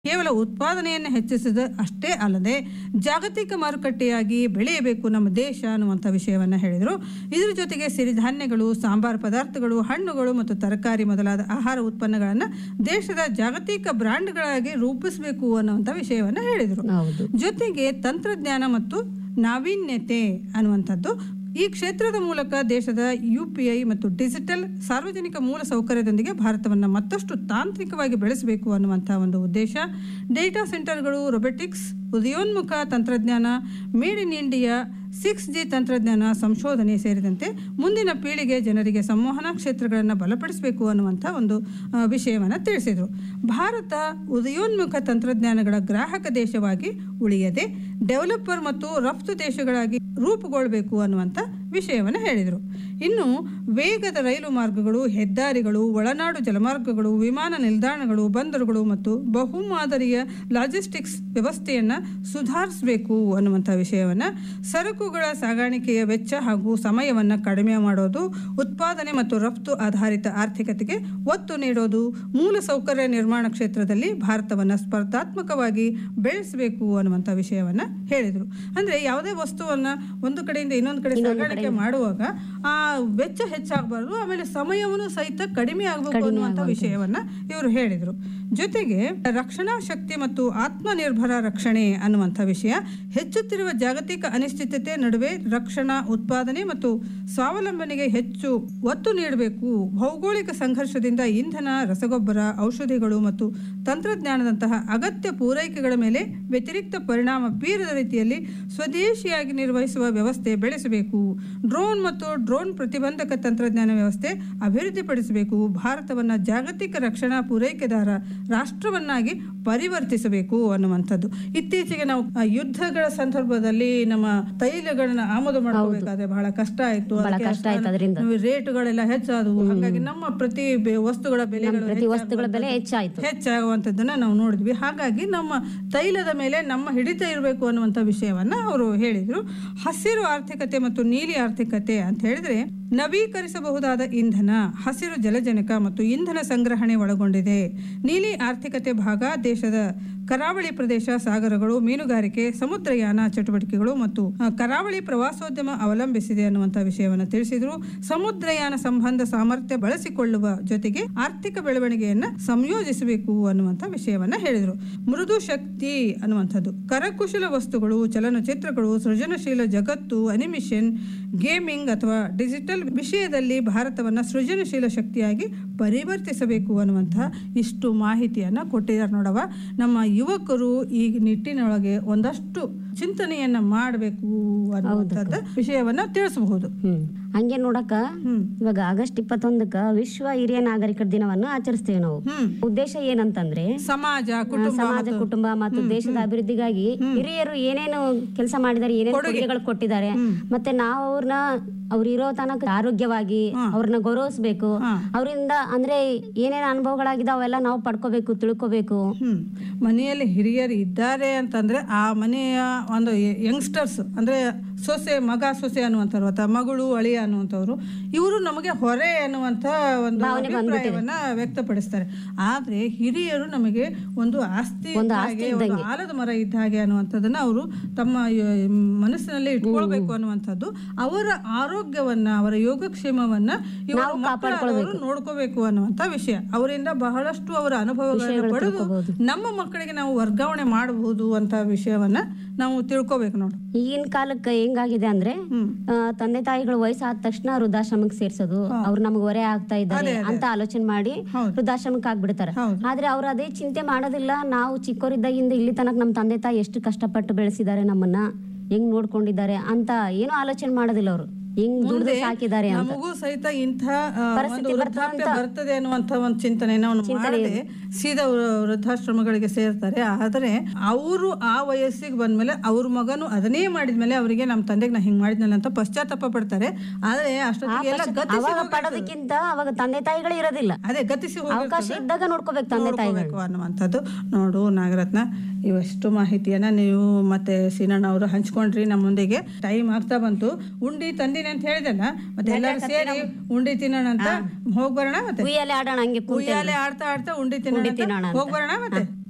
ಕೇವಲ ಉತ್ಪಾದನೆಯನ್ನು ಹೆಚ್ಚಿಸಿದ ಅಷ್ಟೇ ಅಲ್ಲದೆ ಜಾಗತಿಕ ಮಾರುಕಟ್ಟೆಯಾಗಿ ಬೆಳೆಯಬೇಕು ನಮ್ಮ ದೇಶ ಅನ್ನುವಂಥ ವಿಷಯವನ್ನು ಹೇಳಿದರು ಇದರ ಜೊತೆಗೆ ಸಿರಿಧಾನ್ಯಗಳು ಸಾಂಬಾರ್ ಪದಾರ್ಥಗಳು ಹಣ್ಣುಗಳು ಮತ್ತು ತರಕಾರಿ ಮೊದಲಾದ ಆಹಾರ ಉತ್ಪನ್ನಗಳನ್ನು ದೇಶದ ಜಾಗತಿಕ ಬ್ರ್ಯಾಂಡ್ಗಳಾಗಿ ರೂಪಿಸಬೇಕು ಅನ್ನುವಂಥ ವಿಷಯವನ್ನು ಹೇಳಿದರು ಹೌದು ಜೊತೆಗೆ ತಂತ್ರಜ್ಞಾನ ಮತ್ತು ನಾವೀನ್ಯತೆ ಅನ್ನುವಂಥದ್ದು ಈ ಕ್ಷೇತ್ರದ ಮೂಲಕ ದೇಶದ ಯು ಪಿ ಐ ಮತ್ತು ಡಿಜಿಟಲ್ ಸಾರ್ವಜನಿಕ ಮೂಲ ಸೌಕರ್ಯದೊಂದಿಗೆ ಭಾರತವನ್ನು ಮತ್ತಷ್ಟು ತಾಂತ್ರಿಕವಾಗಿ ಬೆಳೆಸಬೇಕು ಅನ್ನುವಂಥ ಒಂದು ಉದ್ದೇಶ ಡೇಟಾ ಸೆಂಟರ್ಗಳು ರೊಬೊಟಿಕ್ಸ್ ಉದಯೋನ್ಮುಖ ತಂತ್ರಜ್ಞಾನ made in India six G ತಂತ್ರಜ್ಞಾನ ಸಂಶೋಧನೆ ಸೇರಿದಂತೆ ಮುಂದಿನ ಪೀಳಿಗೆ ಜನರಿಗೆ ಸಂವಹನ ಕ್ಷೇತ್ರಗಳನ್ನು ಬಲಪಡಿಸಬೇಕು ಅನ್ನುವಂಥ ಒಂದು ವಿಷಯವನ್ನು ತಿಳಿಸಿದರು ಭಾರತ ಉದಯೋನ್ಮುಖ ತಂತ್ರಜ್ಞಾನಗಳ ಗ್ರಾಹಕ ದೇಶವಾಗಿ ಉಳಿಯದೆ ಡೆವಲಪರ್ ಮತ್ತು ರಫ್ತು ದೇಶಗಳಾಗಿ ರೂಪುಗೊಳ್ಳಬೇಕು ಅನ್ನುವಂಥ ವಿಷಯವನ್ನು ಹೇಳಿದರು ಇನ್ನು ವೇಗದ ರೈಲು ಮಾರ್ಗಗಳು ಹೆದ್ದಾರಿಗಳು ಒಳನಾಡು ಜಲಮಾರ್ಗಗಳು ವಿಮಾನ ನಿಲ್ದಾಣಗಳು ಬಂದರುಗಳು ಮತ್ತು ಬಹುಮಾದರಿಯ ಲಾಜಿಸ್ಟಿಕ್ಸ್ ವ್ಯವಸ್ಥೆಯನ್ನು ಸುಧಾರಿಸಬೇಕು ಅನ್ನುವಂಥ ವಿಷಯವನ್ನು ಸರಕುಗಳ ಸಾಗಾಣಿಕೆಯ ವೆಚ್ಚ ಹಾಗೂ ಸಮಯವನ್ನು ಕಡಿಮೆ ಮಾಡೋದು ಉತ್ಪಾದನೆ ಮತ್ತು ರಫ್ತು ಆಧಾರಿತ ಆರ್ಥಿಕತೆಗೆ ಒತ್ತು ನೀಡೋದು ಮೂಲಸೌಕರ್ಯ ನಿರ್ಮಾಣ ಕ್ಷೇತ್ರದಲ್ಲಿ ಭಾರತವನ್ನು ಸ್ಪರ್ಧಾತ್ಮಕವಾಗಿ ಬೆಳೆಸಬೇಕು ಅನ್ನುವಂಥ ವಿಷಯವನ್ನು ಹೇಳಿದರು ಅಂದರೆ ಯಾವುದೇ ವಸ್ತುವನ್ನು ಒಂದು ಕಡೆಯಿಂದ ಇನ್ನೊಂದು ಕಡೆ ಸಾಗಾಣಿಕೆ ಮಾಡುವಾಗ ಆ ವೆಚ್ಚ ಹೆಚ್ಚಾಗಬಾರ್ದು ಆಮೇಲೆ ಸಮಯವನ್ನು ಸಹಿತ ಕಡಿಮೆ ಆಗಬೇಕು ಅನ್ನುವಂಥ ವಿಷಯವನ್ನ ಇವರು ಹೇಳಿದರು ಜೊತೆಗೆ ರಕ್ಷಣಾ ಶಕ್ತಿ ಮತ್ತು ಆತ್ಮನಿರ್ಭರ ರಕ್ಷಣೆ ಅನ್ನುವಂಥ ವಿಷಯ ಹೆಚ್ಚುತ್ತಿರುವ ಜಾಗತಿಕ ಅನಿಶ್ಚಿತತೆ ನಡುವೆ ರಕ್ಷಣಾ ಉತ್ಪಾದನೆ ಮತ್ತು ಸ್ವಾವಲಂಬನೆಗೆ ಹೆಚ್ಚು ಒತ್ತು ನೀಡಬೇಕು ಭೌಗೋಳಿಕ ಸಂಘರ್ಷದಿಂದ ಇಂಧನ ರಸಗೊಬ್ಬರ ಔಷಧಿಗಳು ಮತ್ತು ತಂತ್ರಜ್ಞಾನದಂತಹ ಅಗತ್ಯ ಪೂರೈಕೆಗಳ ಮೇಲೆ ವ್ಯತಿರಿಕ್ತ ಪರಿಣಾಮ ಬೀರದ ರೀತಿಯಲ್ಲಿ ಸ್ವದೇಶಿಯಾಗಿ ನಿರ್ವಹಿಸುವ ವ್ಯವಸ್ಥೆ ಬೆಳೆಸಬೇಕು ಡ್ರೋನ್ ಮತ್ತು ಡ್ರೋನ್ ಪ್ರತಿಬಂಧಕ ತಂತ್ರಜ್ಞಾನ ವ್ಯವಸ್ಥೆ ಅಭಿವೃದ್ಧಿಪಡಿಸಬೇಕು ಭಾರತವನ್ನು ಜಾಗತಿಕ ರಕ್ಷಣಾ ಪೂರೈಕೆದಾರ ರಾಷ್ಟ್ರವನ್ನಾಗಿ ಪರಿವರ್ತಿಸಬೇಕು ಅನ್ನುವಂಥದ್ದು ಇತ್ತೀಚೆಗೆ ನಾವು ಆ, ಯುದ್ಧಗಳ ಸಂದರ್ಭದಲ್ಲಿ ನಮ್ಮ ತೈಲಗಳನ್ನ ಆಮದು ಮಾಡ್ಕೋಬೇಕಾದ್ರೆ ಬಹಳ ಕಷ್ಟ ಆಯ್ತು ಅದಕ್ಕೆ ಕಷ್ಟ ಆಯ್ತು ಅದರಿಂದ. ಅಷ್ಟು ರೇಟುಗಳೆಲ್ಲ ಹೆಚ್ಚಾದವು ಹಾಗಾಗಿ ನಮ್ಮ ಪ್ರತಿ ಬೆ- ವಸ್ತುಗಳ ಬೆಲೆಗಳು ಪ್ರತಿ ವಸ್ತುಗಳ ಬೆಲೆ ಹೆಚ್ಚಾಯ್ತು ಹೆಚ್ಚಾಗುವಂಥದ್ದನ್ನ ನಾವು ನೋಡಿದ್ವಿ ಹಾಗಾಗಿ ನಮ್ಮ ತೈಲದ ಮೇಲೆ ನಮ್ಮ ಹಿಡಿತ ಇರಬೇಕು ಅನ್ನುವಂಥ ವಿಷಯವನ್ನ ಅವರು ಹೇಳಿದ್ರು ಹಸಿರು ಆರ್ಥಿಕತೆ ಮತ್ತು ನೀಲಿ ಆರ್ಥಿಕತೆ ಅಂತ ಹೇಳಿದ್ರೆ ನವೀಕರಿಸಬಹುದಾದ ಇಂಧನ ಹಸಿರು ಜಲಜನಕ ಮತ್ತು ಇಂಧನ ಸಂಗ್ರಹಣೆ ಒಳಗೊಂಡಿದೆ ನೀಲಿ ಆರ್ಥಿಕತೆ ಭಾಗ ದೇಶದ ಕರಾವಳಿ ಪ್ರದೇಶ ಸಾಗರಗಳು ಮೀನುಗಾರಿಕೆ ಸಮುದ್ರಯಾನ ಚಟುವಟಿಕೆಗಳು ಮತ್ತು ಆ, ಕರಾವಳಿ ಪ್ರವಾಸೋದ್ಯಮ ಅವಲಂಬಿಸಿದೆ ಅನ್ನುವಂಥ ವಿಷಯವನ್ನು ತಿಳಿಸಿದರು ಸಮುದ್ರಯಾನ ಸಂಬಂಧ ಸಾಮರ್ಥ್ಯ ಬಳಸಿಕೊಳ್ಳುವ ಜೊತೆಗೆ ಆರ್ಥಿಕ ಬೆಳವಣಿಗೆಯನ್ನ ಸಂಯೋಜಿಸಬೇಕು ಅನ್ನುವಂಥ ವಿಷಯವನ್ನ ಹೇಳಿದರು ಮೃದು ಶಕ್ತಿ ಅನ್ನುವಂಥದ್ದು ಕರಕುಶಲ ವಸ್ತುಗಳು ಚಲನಚಿತ್ರಗಳು ಸೃಜನಶೀಲ ಜಗತ್ತು ಅನಿಮೇಷನ್ ಗೇಮಿಂಗ್ ಅಥವಾ ಡಿಜಿಟಲ್ ವಿಷಯದಲ್ಲಿ ಭಾರತವನ್ನ ಸೃಜನಶೀಲ ಶಕ್ತಿಯಾಗಿ ಪರಿವರ್ತಿಸಬೇಕು ಅನ್ನುವಂಥ ಇಷ್ಟು ಮಾಹಿತಿಯನ್ನ ಕೊಟ್ಟಿದ್ದಾರೆ ನೋಡವ ನಮ್ಮ ಯುವಕರು ಈ ನಿಟ್ಟಿನೊಳಗೆ ಒಂದಷ್ಟು ಚಿಂತನೆಯನ್ನ ಮಾಡಬೇಕು ಅನ್ನುವಂಥದ್ದು ವಿಷಯವನ್ನ ತಿಳಿಸಬಹುದು ಹ್ಮ್ ಹಂಗೆ ನೋಡಕ ಹ್ಮ್ ಇವಾಗ ಆಗಸ್ಟ್ ಇಪ್ಪತ್ತೊಂದಕ್ಕ ವಿಶ್ವ ಹಿರಿಯ ನಾಗರಿಕರ ದಿನವನ್ನು ಆಚರಿಸ್ತೇವೆ ನಾವು ಹ್ಮ್ ಉದ್ದೇಶ ಏನಂತಂದ್ರೆ ಸಮಾಜ ಕುಟುಂಬ ಸಮಾಜ ಕುಟುಂಬ ಮತ್ತು ದೇಶದ ಅಭಿವೃದ್ಧಿಗಾಗಿ ಹಿರಿಯರು ಏನೇನು ಕೆಲಸ ಮಾಡಿದ್ದಾರೆ ಏನೇನು ಕೊಡುಗೆಗಳು ಕೊಟ್ಟಿದ್ದಾರೆ ಮತ್ತೆ ನಾವು ಅವ್ರನ್ನ ಅವ್ರು ಇರೋ ತನಕ ಆರೋಗ್ಯವಾಗಿ ಅವ್ರನ್ನ ಗೌರವಿಸ್ಬೇಕು ಹಾ. ಅವರಿಂದ ಅಂದ್ರೆ ಏನೇನು ಅನುಭವಗಳಾಗಿದಾವ ಅವೆಲ್ಲ ನಾವು ಪಡ್ಕೋಬೇಕು ತಿಳ್ಕೊಬೇಕು ಹ್ಮ್ ಮನೆಯಲ್ಲಿ ಹಿರಿಯರು ಇದ್ದಾರೆ ಅಂತಂದ್ರೆ ಆ ಮನೆಯ ಒಂದು ಯಂಗ್ಸ್ಟರ್ಸ್ ಅಂದ್ರೆ ಸೊಸೆ ಮಗ ಸೊಸೆ ಅನ್ನುವಂಥವ್ರು ಅಥವಾ ಮಗಳು ಅಳಿಯ ಅನ್ನುವಂಥವ್ರು ಇವರು ನಮಗೆ ಹೊರೆ ಅನ್ನುವಂಥ ಒಂದು ಅಭಿಪ್ರಾಯವನ್ನ ವ್ಯಕ್ತಪಡಿಸ್ತಾರೆ ಆದ್ರೆ ಹಿರಿಯರು ನಮಗೆ ಒಂದು ಆಸ್ತಿ ಇದ್ದ ಹಾಗೆ, ಒಂದು ಆಲದ ಮರ ಇದ್ದ ಹಾಗೆ ಅನ್ನುವಂಥದ್ದನ್ನ ಅವರು ತಮ್ಮ ಯ- ಮನಸ್ಸಿನಲ್ಲಿ ಇಟ್ಕೊಳ್ಬೇಕು ಅನ್ನುವಂಥದ್ದು ಅವರ ಆರೋಗ್ಯವನ್ನ ಅವರ ಯೋಗಕ್ಷೇಮವನ್ನ ಇವರು ಮಕ್ಕಳಾದವರು ನೋಡ್ಕೋಬೇಕು ಅನ್ನುವಂಥ ವಿಷಯ ಅವರಿಂದ ಬಹಳಷ್ಟು ಅವರ ಅನುಭವಗಳನ್ನು ಪಡೆದು ನಮ್ಮ ಮಕ್ಕಳಿಗೆ ನಾವು ವರ್ಗಾವಣೆ ಮಾಡಬಹುದು ಅಂತ ವಿಷಯವನ್ನ ನಾವು ತಿಳ್ಕೊಬೇಕು ನೋಡು ಈಗಿನ ಕಾಲಕ್ಕೆ ಹೆಂಗಾಗಿದೆ ಅಂದ್ರೆ ಹ್ಮ್ ಆ, ತಂದೆ ತಾಯಿಗಳು ವಯಸ್ಸಾದ ತಕ್ಷಣ ವೃದ್ಧಾಶ್ರಮಕ್ಕೆ ಸೇರ್ಸೋದು ಅವ್ರು ನಮ್ಗೆ ಹೊರೆ ಆಗ್ತಾ ಇದ್ದಾರೆ ಅಂತ ಆಲೋಚನೆ ಮಾಡಿ ಹೌದು. ವೃದ್ಧಾಶ್ರಮಕ್ಕೆ ಆಗ್ಬಿಡ್ತಾರೆ ಹೌದು. ಆದ್ರೆ ಅವ್ರು ಅದೇ ಚಿಂತೆ ಮಾಡೋದಿಲ್ಲ ನಾವು ಚಿಕ್ಕವರಿದ್ದಾಗಿಂದ ಇಲ್ಲಿ ತನಕ ನಮ್ಮ ತಂದೆ ತಾಯಿ ಎಷ್ಟು ಕಷ್ಟಪಟ್ಟು ಬೆಳೆಸಿದ್ದಾರೆ ನಮ್ಮನ್ನ ಹೆಂಗ್ ನೋಡ್ಕೊಂಡಿದ್ದಾರೆ ಅಂತ ಏನೂ ಆಲೋಚನೆ ಮಾಡೋದಿಲ್ಲ ಅವರು ಹೆಂಗ್ ದುಡ್ದು ಸಾಕಿದ್ದಾರೆ ಅಂತ ನಮಗೂ ಸಹಿತ ಇಂಥ ಆ, ಒಂದು ವೃದ್ಧಾಪ್ಯ ಬರ್ತದೆ ಅನ್ನುವಂಥ ಒಂದು ಚಿಂತನೆ ನಾವು ಮಾಡದೆ ಸೀದಾ ವೃ- ವೃದ್ಧಾಶ್ರಮಗಳಿಗೆ ಸೇರ್ತಾರೆ ಆದರೆ ಅವರು ಆ ವಯಸ್ಸಿಗೆ ಬಂದ್ಮೇಲೆ ಅವ್ರ ಮಗನು ಅದನ್ನೇ ಮಾಡಿದ್ಮೇಲೆ ಅವರಿಗೆ ನಮ್ಮ ತಂದೆಗೆ ನಾ ಹಿಂಗ್ ಮಾಡಿದ್ನಲ್ಲ ಅಂತ ಪಶ್ಚಾತ್ತಾಪ ಪಡ್ತಾರೆ ಆದ್ರೆ ಅಷ್ಟೊತ್ತಿಗೆ ಎಲ್ಲ ಗತಿಸಿ ಅವಾಗ ಪಡೋದಕ್ಕಿಂತ ಅವಾಗ ತಂದೆ ತಾಯಿಗಳು ಇರೋದಿಲ್ಲ ಅದೇ ಗತಿಸಿ ಹೋಗಿ ಅವಕಾಶ ಇದ್ದಾಗ ನೋಡ್ಕೋಬೇಕು ತಂದೆ ತಾಯಿಗಳು ನೋಡ್ಕೋಬೇಕು ಅನ್ನುವಂಥದ್ದು ನೋಡು ನಾಗರತ್ನ ಇವಷ್ಟು ಮಾಹಿತಿಯನ್ನ ನೀವು ಮತ್ತೆ ಸೀನಣ್ಣ ಅವರು ಹಂಚ್ಕೊಂಡ್ರಿ ನಮ್ಮೊಂದಿಗೆ ಟೈಮ್ ಆಗ್ತಾ ಬಂತು ಉಂಡಿ ತಂದಿನಿ ಅಂತ ಹೇಳಿದೆಲ್ಲ ಮತ್ತೆ ಎಲ್ಲರೂ ಸೇರಿ ಉಂಡಿ ತಿನ್ನೋಣ ಅಂತ ಹೋಗ್ ಬರೋಣ ಮತ್ತೆ ಉಯ್ಯಾಲೆ ಆಡೋಣ ಹಂಗೆ ಕೂತ್ ಉಯ್ಯಾಲೆ ಆಡ್ತಾ ಆಡ್ತಾ ಉಂಡಿ ತಿನ್ನೋಣ ತಿನ್ನೋಣ ಹೋಗ್ ಬರೋಣ ಮತ್ತೆ